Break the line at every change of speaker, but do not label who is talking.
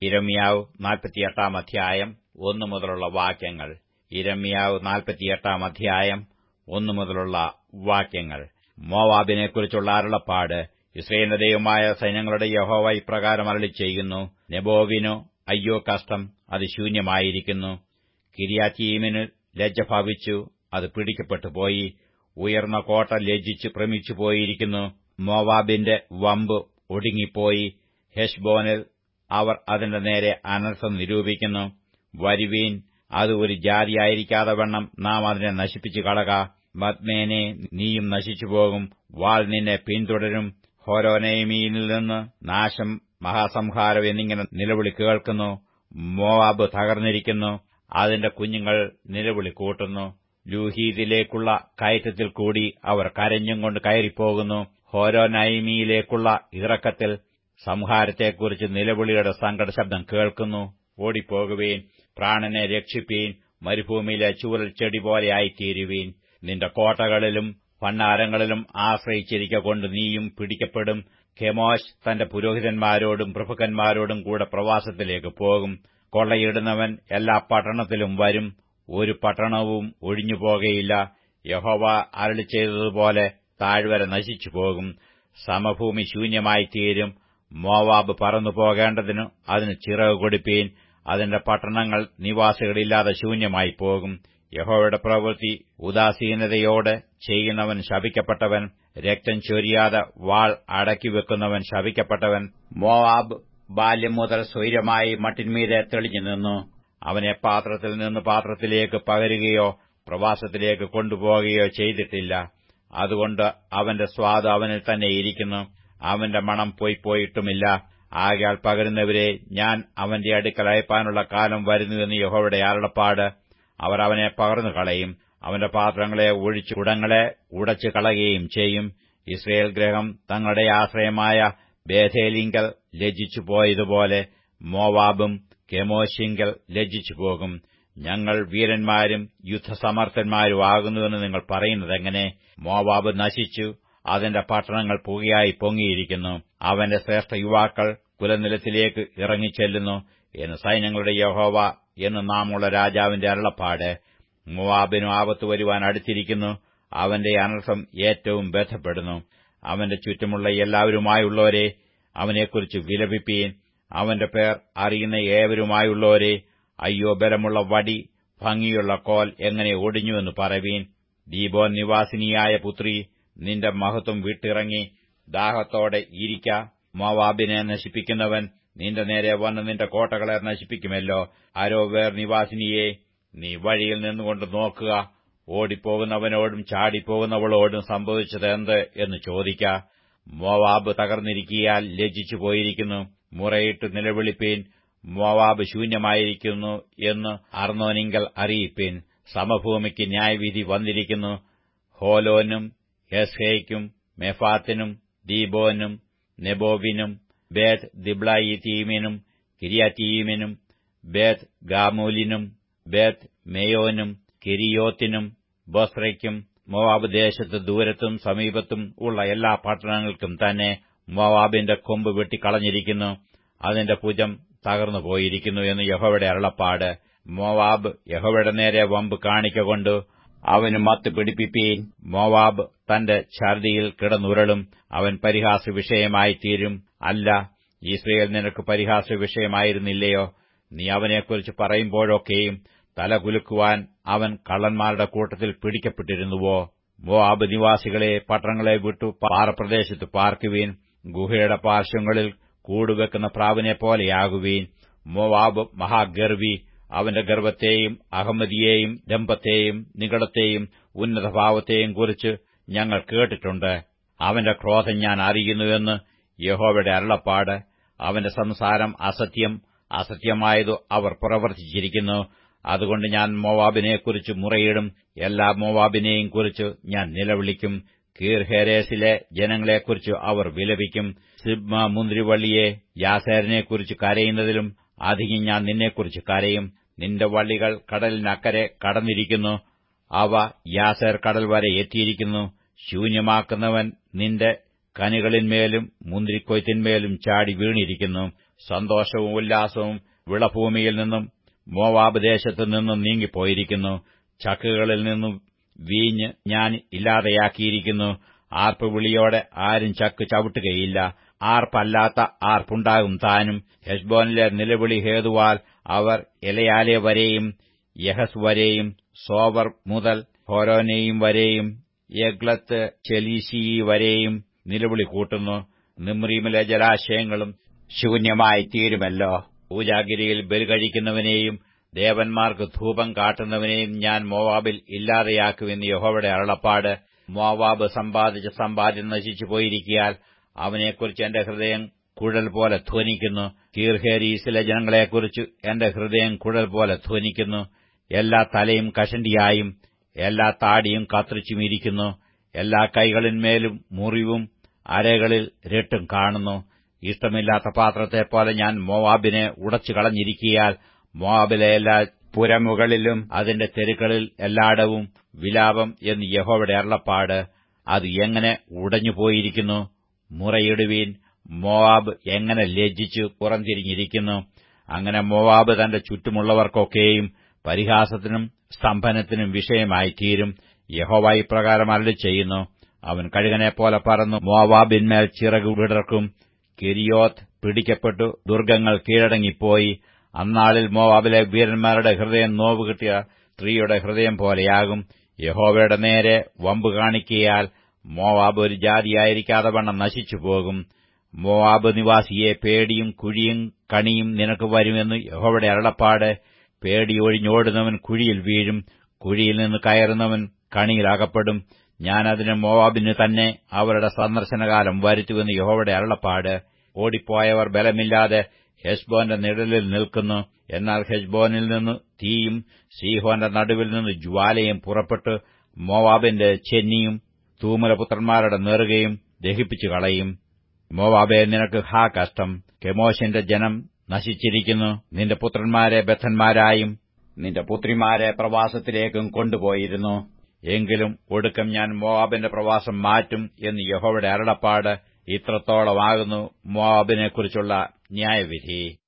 ഇരമ്യാവ് നാൽപ്പത്തിയെട്ടാം അധ്യായം ഒന്നു മുതലുള്ള വാക്യങ്ങൾ ഇരമ്യാവ് നാൽപ്പത്തിയെട്ടാം അധ്യായം ഒന്നു മുതലുള്ള വാക്യങ്ങൾ മോവാബിനെക്കുറിച്ചുള്ള അരുളപ്പാട് ഇസ്രയേലിന്റെ ദൈവമായ സൈന്യങ്ങളുടെ യഹോവ ഇപ്രകാരം അരളി ചെയ്യുന്നു നെബോവിനു അയ്യോ കഷ്ടം അത് ശൂന്യമായിരിക്കുന്നു കിരിയാറ്റീമിന് ലജ്ജ ഭവിച്ചു അത് പിടിക്കപ്പെട്ടു പോയി ഉയർന്ന കോട്ട ലജ്ജിച്ച് ഭ്രമിച്ചു പോയിരിക്കുന്നു മോവാബിന്റെ വമ്പ് ഒടുങ്ങിപ്പോയി ഹെഷ്ബോനിൽ അവർ അതിന്റെ നേരെ അനർത്ഥം നിരൂപിക്കുന്നു വരുവീൻ അത് ഒരു ജാതിയായിരിക്കാതെ വണ്ണം നാം അതിനെ നശിപ്പിച്ചു കളക മദ്മേനെ നീയും നശിച്ചുപോകും വാൾ നിന്നെ പിന്തുടരും ഹോരോനേമിയിൽ നിന്ന് നാശം മഹാസംഹാരം എന്നിങ്ങനെ നിലവിളി കേൾക്കുന്നു മോവാബ് തകർന്നിരിക്കുന്നു അതിന്റെ കുഞ്ഞുങ്ങൾ നിലവിളി കൂട്ടുന്നു ലൂഹീദിലേക്കുള്ള കയറ്റത്തിൽ കൂടി അവർ കരഞ്ഞും കൊണ്ട് കയറിപ്പോകുന്നു ഹോരോനൈമിയിലേക്കുള്ള ഇറക്കത്തിൽ സംഹാരത്തെക്കുറിച്ച് നിലവിളിയുടെ സങ്കട ശബ്ദം കേൾക്കുന്നു ഓടിപ്പോകുവീൻ പ്രാണനെ രക്ഷിപ്പീൻ മരുഭൂമിയിലെ ചൂരൽ ചെടി പോലെയായിത്തീരുവീൻ നിന്റെ കോട്ടകളിലും ഭണ്ണാരങ്ങളിലും ആശ്രയിച്ചിരിക്കൊണ്ട് നീയും പിടിക്കപ്പെടും ഖെമോശ് തന്റെ പുരോഹിതന്മാരോടും പ്രഭുക്കന്മാരോടും കൂടെ പ്രവാസത്തിലേക്ക് പോകും കൊള്ളയിടുന്നവൻ എല്ലാ പട്ടണത്തിലും വരും ഒരു പട്ടണവും ഒഴിഞ്ഞുപോകയില്ല യഹോവ അരളി ചെയ്തതുപോലെ താഴ്വര നശിച്ചു പോകും സമഭൂമി ശൂന്യമായി തീരും മോവാബ് പറന്നു പോകേണ്ടതിനു അതിന് ചിറക് കൊടുപ്പീൻ അതിന്റെ പട്ടണങ്ങൾ നിവാസികളില്ലാതെ ശൂന്യമായി പോകും യഹോവയുടെ പ്രവൃത്തി ഉദാസീനതയോടെ ചെയ്യുന്നവൻ ശപിക്കപ്പെട്ടവൻ രക്തം ചൊരിയാതെ വാൾ അടക്കിവെക്കുന്നവൻ ശപിക്കപ്പെട്ടവൻ മോവാബ് ബാല്യം മുതൽ സ്വൈരമായി മട്ടിന്മീതെ തെളിഞ്ഞു നിന്നു അവനെ പാത്രത്തിൽ നിന്ന് പാത്രത്തിലേക്ക് പകരുകയോ പ്രവാസത്തിലേക്ക് കൊണ്ടുപോകുകയോ ചെയ്തിട്ടില്ല അതുകൊണ്ട് അവന്റെ സ്വാദ് അവനിൽ തന്നെ ഇരിക്കുന്നു അവന്റെ മണം പോയി പോയിട്ടുമില്ല ആകയാൽ പകരുന്നവരെ ഞാൻ അവന്റെ അടുക്കൽ അയപ്പാനുള്ള കാലം വരുന്നുവെന്ന് യഹോവയുടെ അരുളപ്പാട് അവർ അവനെ പകർന്നു കളയും അവന്റെ പാത്രങ്ങളെ ഒഴിച്ചു കുടങ്ങളെ ഉടച്ചു കളയുകയും ചെയ്യും ഇസ്രയേൽ ഗ്രഹം തങ്ങളുടെ ആശ്രയമായ ബേഥേലിങ്കൽ ലജ്ജിച്ചു പോയതുപോലെ മോവാബും കെമോശിങ്കൽ ലജ്ജിച്ചു പോകും ഞങ്ങൾ വീരന്മാരും യുദ്ധസമർത്ഥന്മാരും ആകുന്നുവെന്ന് നിങ്ങൾ പറയുന്നതെങ്ങനെ മോവാബ് നശിച്ചു അതിന്റെ പട്ടണങ്ങൾ പുകയായി പൊങ്ങിയിരിക്കുന്നു അവന്റെ ശ്രേഷ്ഠ യുവാക്കൾ കുലനിലത്തിലേക്ക് ഇറങ്ങിച്ചെല്ലുന്നു എന്ന് സൈന്യങ്ങളുടെ യഹോവ എന്ന് നാമുള്ള രാജാവിന്റെ അരുളപ്പാട് മുവാബിനു ആപത്ത് വരുവാൻ അടുത്തിരിക്കുന്നു അവന്റെ അനർത്ഥം ഏറ്റവും ബന്ധപ്പെടുന്നു അവന്റെ ചുറ്റുമുള്ള എല്ലാവരുമായുള്ളവരെ അവനെക്കുറിച്ച് വിലപിപ്പീൻ അവന്റെ പേർ അറിയുന്ന ഏവരുമായുള്ളവരെ അയ്യോ ബലമുള്ള വടി ഭംഗിയുള്ള കോൽ എങ്ങനെ ഒടിഞ്ഞുവെന്ന് പറവീൻ ദീപോൻ നിവാസിനിയായ പുത്രി നിന്റെ മഹത്വം വിട്ടിറങ്ങി ദാഹത്തോടെ ഇരിക്ക മോവാബിനെ നശിപ്പിക്കുന്നവൻ നിന്റെ നേരെ വന്ന് നിന്റെ കോട്ടകളെ നശിപ്പിക്കുമല്ലോ അരോവേർ നിവാസിനിയെ നീ വഴിയിൽ നിന്നുകൊണ്ട് നോക്കുക ഓടിപ്പോകുന്നവനോടും ചാടിപ്പോകുന്നവളോടും സംഭവിച്ചത് എന്ത് എന്ന് ചോദിക്ക മോവാബ് തകർന്നിരിക്കിയാൽ ലജ്ജിച്ചു പോയിരിക്കുന്നു മുറയിട്ട് നിലവിളിപ്പീൻ മോവാബ് ശൂന്യമായിരിക്കുന്നു എന്ന് അർണോനിങ്കൽ അറിയിപ്പീൻ സമഭൂമിക്ക് ന്യായവിധി വന്നിരിക്കുന്നു ഹോലോനും ഹെസ്ഹേയ്ക്കും മെഫാത്തിനും ദീബോനും നെബോവിനും ബേത് ദിബ്ലായിത്തീമിനും കിരിയാറ്റീമിനും ബേത് ഗാമൂലിനും ബേത് മേയോനും കിരിയോത്തിനും ബൊസ്രയ്ക്കും മോവാബ് ദേശത്ത് ദൂരത്തും സമീപത്തും ഉള്ള എല്ലാ പട്ടണങ്ങൾക്കും തന്നെ മോവാബിന്റെ കൊമ്പ് വെട്ടിക്കളഞ്ഞിരിക്കുന്നു അതിന്റെ ഭുജം തകർന്നു പോയിരിക്കുന്നു എന്ന് യഹോവയുടെ അരുളപ്പാട് മോവാബ് യഹോവയുടെ നേരെ വമ്പ് കാണിക്കൊണ്ട് അവന് മത്ത് പിടിപ്പിപ്പീൻ മോവാബ് തന്റെ ഛർദിയിൽ കിടന്നുരുളും അവൻ പരിഹാസ വിഷയമായി തീരും അല്ല ഇസ്രയേൽ നിനക്ക് പരിഹാസ വിഷയമായിരുന്നില്ലയോ നീ അവനെക്കുറിച്ച് പറയുമ്പോഴൊക്കെയും തല കുലുക്കുവാൻ അവൻ കള്ളന്മാരുടെ കൂട്ടത്തിൽ പിടിക്കപ്പെട്ടിരുന്നുവോ മോവാബ് നിവാസികളെ പട്ടണങ്ങളെ വിട്ടു പാറപ്രദേശത്ത് പാർക്കുവീൻ ഗുഹയുടെ പാർശ്വങ്ങളിൽ കൂടുവെക്കുന്ന പ്രാവിനെ പോലെയാകുവീൻ മോവാബ് മഹാഗർവി അവന്റെ ഗർവത്തെയും അഹമ്മദിയെയും ഡംബത്തെയും നികടത്തെയും ഉന്നതഭാവത്തെയും കുറിച്ച് ഞങ്ങൾ കേട്ടിട്ടുണ്ട് അവന്റെ ക്രോധം ഞാൻ അറിയുന്നുവെന്ന് യഹോവയുടെ അരുളപ്പാട് അവന്റെ സംസാരം അസത്യം അസത്യമായതു അവർ പ്രവർത്തിച്ചിരിക്കുന്നു അതുകൊണ്ട് ഞാൻ മോവാബിനെക്കുറിച്ച് മുറയിടും എല്ലാ മോവാബിനെയും കുറിച്ച് ഞാൻ നിലവിളിക്കും കീർഹേരേസിലെ ജനങ്ങളെക്കുറിച്ച് അവർ വിലപിക്കും സിബ്മ മുന്തിരിവള്ളിയെ യാസേരനെക്കുറിച്ച് കരയുന്നതിലും അധികം ഞാൻ നിന്നെക്കുറിച്ച് കരയും നിന്റെ വള്ളികൾ കടലിനക്കരെ കടന്നിരിക്കുന്നു അവ യാസേർ കടൽ വരെ എത്തിയിരിക്കുന്നു ശൂന്യമാക്കുന്നവൻ നിന്റെ കനികളിന്മേലും മുന്തിരിക്കൊയ്ത്തിന്മേലും ചാടി വീണിരിക്കുന്നു സന്തോഷവും ഉല്ലാസവും വിളഭൂമിയിൽ നിന്നും മോവാബ് ദേശത്തു നിന്നും നീങ്ങിപ്പോയിരിക്കുന്നു ചക്കുകളിൽ നിന്നും വീഞ്ഞ് ഞാൻ ഇല്ലാതെയാക്കിയിരിക്കുന്നു ആർപ്പ് വിളിയോടെ ആരും ചക്ക് ചവിട്ടുകയില്ല ആർപ്പല്ലാത്ത ആർപ്പുണ്ടാകും താനും ഹെഷ്ബോനിലെ നിലവിളി ഹേതുവാൽ അവർ എലയാലെ വരെയും യഹസ് വരെയും സോവർ മുതൽ ഹോരോനെയും വരെയും യഗ്ലത്ത് ചെലീശി വരെയും നിലവിളി കൂട്ടുന്നു നിമ്രീമിലെ ജലാശയങ്ങളും ശൂന്യമായി തീരുമല്ലോ പൂജാഗിരിയിൽ ബലി കഴിക്കുന്നവനെയും ദേവന്മാർക്ക് ധൂപം കാട്ടുന്നവനെയും ഞാൻ മോവാബിൽ ഇല്ലാതെയാക്കുമെന്ന് യഹോവയുടെ അരുളപ്പാട് മോവാബ് സമ്പാദിച്ച സമ്പാദ്യം നശിച്ചു പോയിരിക്കിയാൽ അവനെക്കുറിച്ച് എന്റെ ഹൃദയം കുഴൽ പോലെ ധ്വനിക്കുന്നു കീർഹേരീസിലെ ജനങ്ങളെക്കുറിച്ച് എന്റെ ഹൃദയം കുഴൽ പോലെ ധ്വനിക്കുന്നു എല്ലാ തലയും കഷണ്ടിയായും എല്ലാ താടിയും കത്രിച്ചും ഇരിക്കുന്നു എല്ലാ കൈകളിന്മേലും മുറിവും അരകളിൽ രട്ടും കാണുന്നു ഇഷ്ടമില്ലാത്ത പാത്രത്തെപ്പോലെ ഞാൻ മോവാബിനെ ഉടച്ചു കളഞ്ഞിരിക്കിയാൽ മോവാബിലെ എല്ലാ പുരമുകളിലും അതിന്റെ തെരുക്കളിൽ എല്ലായിടവും വിലാപം എന്ന് യഹോവയുടെ അരുളപ്പാട് അത് എങ്ങനെ ഉടഞ്ഞുപോയിരിക്കുന്നു മുറയിടുവീൻ മോവാബ് എങ്ങനെ ലജ്ജിച്ചു പുറംതിരിഞ്ഞിരിക്കുന്നു അങ്ങനെ മോവാബ് തന്റെ ചുറ്റുമുള്ളവർക്കൊക്കെയും പരിഹാസത്തിനും സ്തംഭനത്തിനും വിഷയമായി തീരും യഹോവ ഇപ്രകാരം അരളി ചെയ്യുന്നു അവൻ കഴുകനെപ്പോലെ പറന്നു മോവാബിന്മേൽ ചിറകു വിടർക്കും കിരിയോത്ത് പിടിക്കപ്പെട്ടു ദുർഗങ്ങൾ കീഴടങ്ങിപ്പോയി അന്നാളിൽ മോവാബിലെ വീരന്മാരുടെ ഹൃദയം നോവ് കിട്ടിയ സ്ത്രീയുടെ ഹൃദയം പോലെയാകും യഹോവയുടെ നേരെ വമ്പ് കാണിക്കയാൽ മോവാബ് ഒരു ജാതിയായിരിക്കാതെ വണ്ണം നശിച്ചുപോകും മോവാബ് നിവാസിയെ പേടിയും കുഴിയും കണിയും നിനക്ക് വരുമെന്ന് യഹോവയുടെ അരുളപ്പാട് പേടി ഒഴിഞ്ഞോടുന്നവൻ കുഴിയിൽ വീഴും കുഴിയിൽ നിന്ന് കയറുന്നവൻ കണിയിൽ അകപ്പെടും ഞാൻ അതിന് മോവാബിന് തന്നെ അവരുടെ സന്ദർശനകാലം വരുത്തുവെന്ന് യഹോവയുടെ അരുളപ്പാട് ഓടിപ്പോയവർ ബലമില്ലാതെ ഹെസ്ബോന്റെ നിഴലിൽ നിൽക്കുന്നു എന്നാൽ ഹെസ്ബോനിൽ നിന്ന് തീയും സീഹോന്റെ നടുവിൽ നിന്ന് ജ്വാലയും പുറപ്പെട്ട് മോവാബിന്റെ ചെന്നിയും തൂമലപുത്രന്മാരുടെ നെറുകയും ദഹിപ്പിച്ചു കളയും മോവാബെ നിനക്ക് ഹാ കഷ്ടം കെമോശിന്റെ ജനം നശിച്ചിരിക്കുന്നു നിന്റെ പുത്രന്മാരെ ബദ്ധന്മാരായും നിന്റെ പുത്രിമാരെ പ്രവാസത്തിലേക്കും കൊണ്ടുപോയിരുന്നു എങ്കിലും ഒടുക്കം ഞാൻ മോവാബിന്റെ പ്രവാസം മാറ്റും എന്ന് യഹോവയുടെ അരുളപ്പാട് ഇത്രത്തോളമാകുന്നു മോവാബിനെക്കുറിച്ചുള്ള ന്യായവിധി